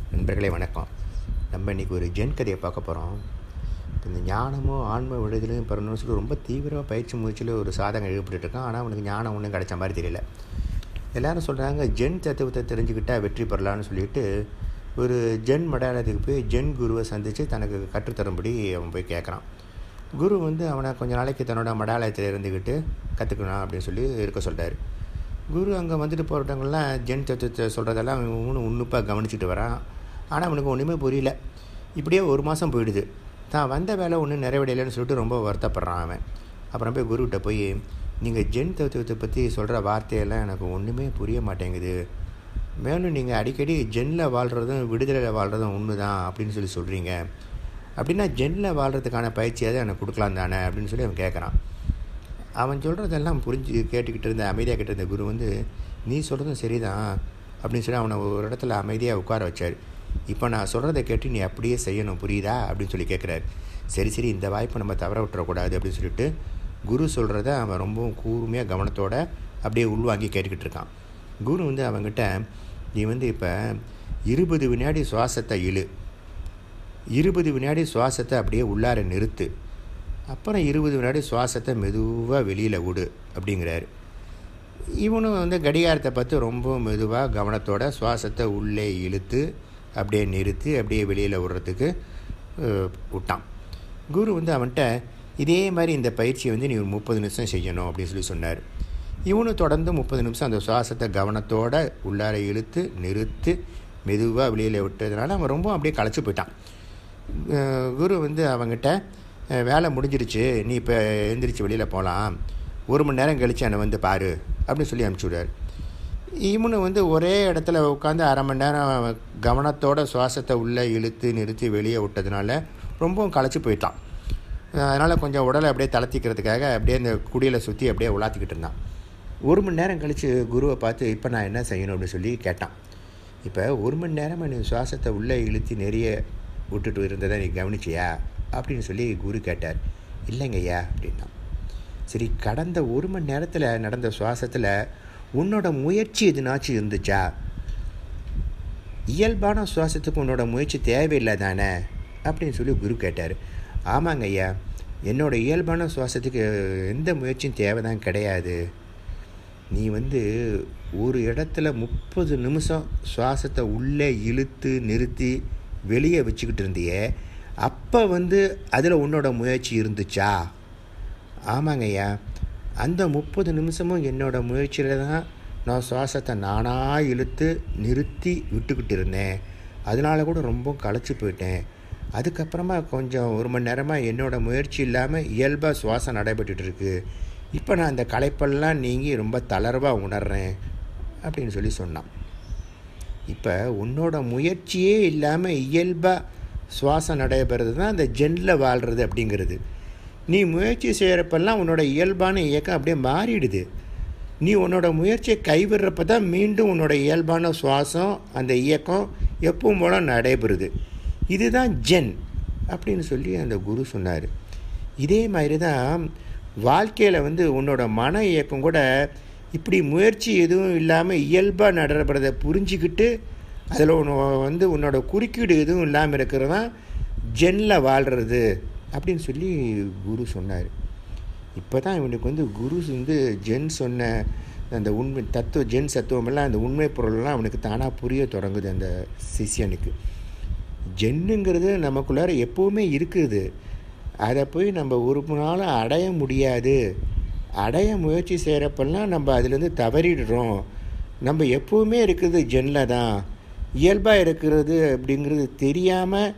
நண்பர்களே வணக்கம் நம்ம இன்றைக்கி ஒரு ஜென் கதையை பார்க்க போகிறோம் இந்த ஞானமும் ஆன்ம விடுதலையும் பெறணும்னு சொல்லி ரொம்ப தீவிரமாக பயிற்சி முயற்சியில் ஒரு சாதகம் எழுப்பிட்டு இருக்கான் ஆனால் அவனுக்கு ஞானம் ஒன்றும் கிடைச்ச மாதிரி தெரியல எல்லாரும் சொல்கிறாங்க ஜென் தத்துவத்தை தெரிஞ்சுக்கிட்டால் வெற்றி பெறலான்னு சொல்லிட்டு ஒரு ஜென் மடாலயத்துக்கு போய் ஜென் குருவை சந்தித்து தனக்கு கற்றுத்தரும்படி அவன் போய் கேட்குறான் குரு வந்து அவனை கொஞ்ச நாளைக்கு தன்னோட மடாலயத்தில் இருந்துக்கிட்டு கற்றுக்கணும் அப்படின்னு சொல்லி இருக்க சொல்கிறாரு குரு அங்கே வந்துட்டு போகிறவங்கலாம் ஜென் தத்துவத்தை சொல்கிறதெல்லாம் அவன் உன்னிப்பாக கவனிச்சிட்டு வரான் ஆனால் அவனுக்கு ஒன்றுமே புரியல இப்படியே ஒரு மாதம் போயிடுது தான் வந்த வேலை ஒன்றும் நிறைவடையலைன்னு சொல்லிட்டு ரொம்ப வருத்தப்படுறான் அவன் அப்புறம் போய் குருக்கிட்ட போய் நீங்கள் ஜென் தத்துவத்தை பற்றி சொல்கிற வார்த்தையெல்லாம் எனக்கு ஒன்றுமே புரிய மாட்டேங்குது மேலும் நீங்கள் அடிக்கடி ஜென்னில் வாழ்கிறதும் விடுதலையில் வாழ்கிறதும் ஒன்று தான் அப்படின்னு சொல்லி சொல்கிறீங்க அப்படின்னா ஜென்னில் வாழ்கிறதுக்கான பயிற்சியாவது எனக்கு கொடுக்கலாம் தானே அப்படின்னு சொல்லி அவன் கேட்குறான் அவன் சொல்கிறதெல்லாம் புரிஞ்சு கேட்டுக்கிட்டு இருந்த அமைதியாக கிட்ட இருந்த குரு வந்து நீ சொல்கிறதும் சரிதான் அப்படின்னு சொல்லி அவனை ஒரு இடத்துல அமைதியாக உட்கார வச்சார் இப்போ நான் சொல்கிறத கேட்டு நீ அப்படியே செய்யணும் புரியுதா அப்படின்னு சொல்லி கேட்குறாரு சரி சரி இந்த வாய்ப்பை நம்ம தவற விட்டுறக்கூடாது அப்படின்னு சொல்லிட்டு குரு சொல்கிறத அவன் ரொம்பவும் கூர்மையாக கவனத்தோடு அப்படியே உள்வாங்கி கேட்டுக்கிட்டு இருக்கான் குரு வந்து அவங்ககிட்ட நீ வந்து இப்போ இருபது வினாடி சுவாசத்தை இழு இருபது வினாடி சுவாசத்தை அப்படியே உள்ளார நிறுத்து அப்புறம் இருபது வினாடி சுவாசத்தை மெதுவாக வெளியில் விடு அப்படிங்கிறாரு இவனும் வந்து கடிகாரத்தை பார்த்து ரொம்ப மெதுவாக கவனத்தோட சுவாசத்தை உள்ளே இழுத்து அப்படியே நிறுத்தி அப்படியே வெளியில் விடுறதுக்கு விட்டான் குரு வந்து அவன்கிட்ட இதே மாதிரி இந்த பயிற்சியை வந்து நீ ஒரு முப்பது நிமிஷம் செய்யணும் அப்படின்னு சொல்லி சொன்னார் இவனும் தொடர்ந்து முப்பது நிமிஷம் அந்த சுவாசத்தை கவனத்தோட உள்ளார இழுத்து நிறுத்து மெதுவாக வெளியில் விட்டதுனால அவன் ரொம்ப அப்படியே களைச்சி போயிட்டான் குரு வந்து அவங்ககிட்ட வேலை முடிஞ்சிருச்சு நீ இப்போ எழுந்திரிச்சு வெளியில் போகலாம் ஒரு மணி நேரம் கழித்து என்னை வந்து பாரு அப்படின்னு சொல்லி அனுப்பிச்சி விடுவார் இவனு வந்து ஒரே இடத்துல உட்காந்து அரை மணி நேரம் கவனத்தோட சுவாசத்தை உள்ளே இழுத்து நிறுத்தி வெளியே விட்டதுனால ரொம்பவும் களைச்சி போயிட்டான் அதனால் கொஞ்சம் உடலை அப்படியே தளர்த்திக்கிறதுக்காக அப்படியே அந்த குடியில் சுற்றி அப்படியே உலாத்திக்கிட்டு இருந்தான் ஒரு மணி நேரம் கழித்து குருவை பார்த்து இப்போ நான் என்ன செய்யணும் அப்படின்னு சொல்லி கேட்டான் இப்போ ஒரு மணி நேரமாக நீ சுவாசத்தை உள்ளே இழுத்தி நிறைய விட்டுட்டு இருந்ததை நீ கவனிச்சியா அப்படின்னு சொல்லி குரு கேட்டார் இல்லைங்கய்யா அப்படின்னா சரி கடந்த ஒரு மணி நேரத்தில் நடந்த சுவாசத்தில் உன்னோட முயற்சி எதுனாச்சும் இருந்துச்சா இயல்பான சுவாசத்துக்கு உன்னோட முயற்சி தேவையில்லை தானே அப்படின்னு சொல்லி குரு கேட்டார் ஆமாங்க ஐயா என்னோட இயல்பான சுவாசத்துக்கு எந்த முயற்சியும் தேவை தான் கிடையாது நீ வந்து ஒரு இடத்துல முப்பது நிமிஷம் சுவாசத்தை உள்ளே இழுத்து நிறுத்தி வெளியே வச்சுக்கிட்டு இருந்தியே அப்போ வந்து அதில் உன்னோட முயற்சி இருந்துச்சா ஆமாங்க ஐயா அந்த முப்பது நிமிஷமும் என்னோட முயற்சியில் தான் நான் சுவாசத்தை நானாக இழுத்து நிறுத்தி விட்டுக்கிட்டு இருந்தேன் அதனால கூட ரொம்ப களைச்சி போயிட்டேன் அதுக்கப்புறமா கொஞ்சம் ஒரு மணி நேரமாக என்னோடய முயற்சி இல்லாமல் இயல்பாக சுவாசம் நடைபெற்றுட்டு இருக்கு இப்போ நான் அந்த களைப்பெல்லாம் நீங்கி ரொம்ப தளர்வாக உணர்றேன் அப்படின்னு சொல்லி சொன்னான் இப்போ உன்னோட முயற்சியே இல்லாமல் இயல்பாக சுவாசம் நடைபெறது தான் அந்த ஜென்னில் வாழ்கிறது அப்படிங்கிறது நீ முயற்சி செய்கிறப்பெல்லாம் உன்னோட இயல்பான இயக்கம் அப்படியே மாறிடுது நீ உன்னோட முயற்சியை கைவிடுறப்ப தான் மீண்டும் உன்னோட இயல்பான சுவாசம் அந்த இயக்கம் எப்பவும் போல நடைபெறுது இதுதான் ஜென் அப்படின்னு சொல்லி அந்த குரு சொன்னார் இதே மாதிரி தான் வாழ்க்கையில் வந்து உன்னோட மன இயக்கம் கூட இப்படி முயற்சி எதுவும் இல்லாமல் இயல்பாக நடைபெறதை புரிஞ்சிக்கிட்டு அதில் ஒன்று வந்து உன்னோட குறுக்கீடு எதுவும் இல்லாமல் இருக்கிறது தான் ஜென்னில் வாழ்கிறது அப்படின்னு சொல்லி குரு சொன்னார் இப்போ தான் இவனுக்கு வந்து குரு வந்து ஜென் சொன்ன அந்த உண்மை தத்துவ ஜென் சத்துவமெல்லாம் அந்த உண்மை பொருள்லாம் அவனுக்கு தானாக புரிய தொடங்குது அந்த சிஷியனுக்கு ஜென்னுங்கிறது நமக்குள்ளார எப்போவுமே இருக்குது அதை போய் நம்ம ஒரு நாளும் அடைய முடியாது அடைய முயற்சி செய்கிறப்பெல்லாம் நம்ம அதுலேருந்து தவறிடுறோம் நம்ம எப்போவுமே இருக்கிறது ஜென்னில் தான் இயல்பாக இருக்கிறது அப்படிங்கிறது தெரியாமல்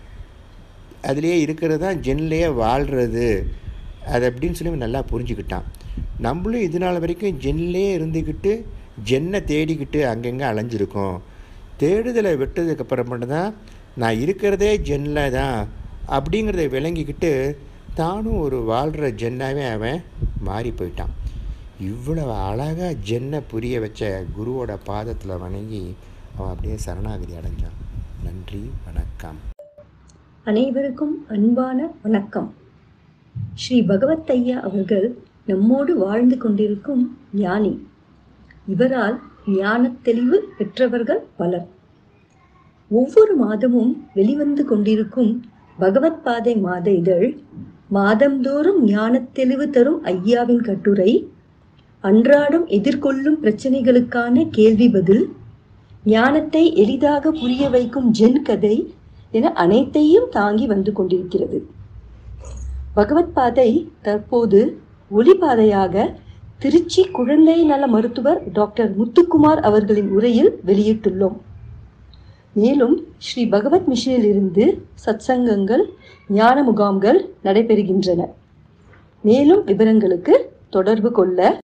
அதுலேயே இருக்கிறது தான் ஜென்லேயே வாழ்கிறது அது அப்படின்னு சொல்லி நல்லா புரிஞ்சுக்கிட்டான் நம்மளும் இது நாள் வரைக்கும் ஜென்லேயே இருந்துக்கிட்டு ஜென்னை தேடிக்கிட்டு அங்கங்கே அலைஞ்சிருக்கோம் தேடுதலை விட்டதுக்கப்புறம் மட்டும்தான் நான் இருக்கிறதே ஜென்னில் தான் அப்படிங்கிறத விளங்கிக்கிட்டு தானும் ஒரு வாழ்கிற ஜென்னாவே அவன் மாறி போயிட்டான் இவ்வளவு அழகாக ஜென்னை புரிய வச்ச குருவோட பாதத்தில் வணங்கி அவன் அப்படியே சரணாகதி அடைஞ்சான் நன்றி வணக்கம் அனைவருக்கும் அன்பான வணக்கம் ஸ்ரீ பகவத் ஐயா அவர்கள் நம்மோடு வாழ்ந்து கொண்டிருக்கும் ஞானி இவரால் ஞானத் தெளிவு பெற்றவர்கள் பலர் ஒவ்வொரு மாதமும் வெளிவந்து கொண்டிருக்கும் பகவத் பாதை மாத இதழ் மாதந்தோறும் ஞானத் தெளிவு தரும் ஐயாவின் கட்டுரை அன்றாடம் எதிர்கொள்ளும் பிரச்சனைகளுக்கான கேள்வி பதில் ஞானத்தை எளிதாக புரிய வைக்கும் ஜென் கதை என அனைத்தையும் தாங்கி வந்து கொண்டிருக்கிறது பகவத் பாதை தற்போது ஒளிபாதையாக திருச்சி குழந்தை நல மருத்துவர் டாக்டர் முத்துக்குமார் அவர்களின் உரையில் வெளியிட்டுள்ளோம் மேலும் ஸ்ரீ பகவத் மிஷனில் இருந்து சத்சங்கங்கள் ஞான முகாம்கள் நடைபெறுகின்றன மேலும் விவரங்களுக்கு தொடர்பு கொள்ள